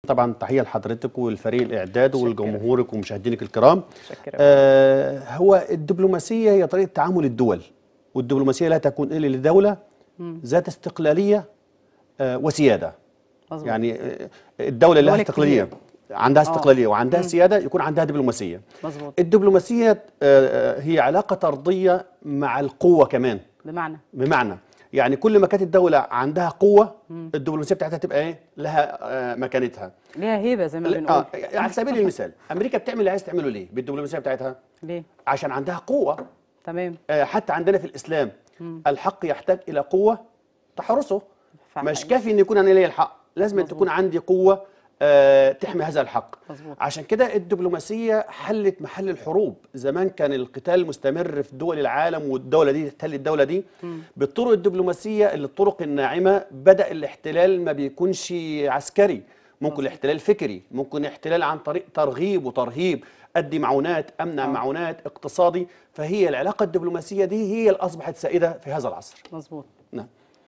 طبعا تحيه لحضرتك والفريق الاعداد متشكرة. والجمهورك ومشاهدينك الكرام متشكرة. آه هو الدبلوماسيه هي طريقه تعامل الدول والدبلوماسيه لا تكون الا لدوله ذات استقلاليه آه وسياده مظبوط. يعني آه، الدوله اللي لها دول استقلاليه كتير. عندها آه. استقلاليه وعندها سياده يكون عندها دبلوماسيه مظبوط الدبلوماسيه آه، آه، هي علاقه طرديه مع القوه كمان بمعنى بمعنى يعني كل ما كانت الدولة عندها قوة الدبلوماسية بتاعتها تبقى ايه؟ لها آه، مكانتها. ليها هيبه زي ما لا، بنقول آه على سبيل المثال أمريكا بتعمل اللي عايز تعمله ليه؟ بالدبلوماسية بتاعتها؟ ليه عشان عندها قوة تمام آه، حتى عندنا في الإسلام الحق يحتاج إلى قوة تحرسه فعلا. مش كافي إن يكون أنا ليا الحق لازم أن مظبوط. تكون عندي قوة آه، تحمي هذا الحق مظبوط. عشان كده الدبلوماسية حلت محل الحروب زمان كان القتال مستمر في دول العالم والدولة دي تحتل الدولة دي بالطرق الدبلوماسية اللي الطرق الناعمة بدأ الاحتلال ما بيكونش عسكري ممكن الاحتلال فكري ممكن احتلال عن طريق ترغيب وترهيب أدي معونات أمنع معونات اقتصادي فهي العلاقة الدبلوماسية دي هي اللي أصبحت سائدة في هذا العصر مظبوط نعم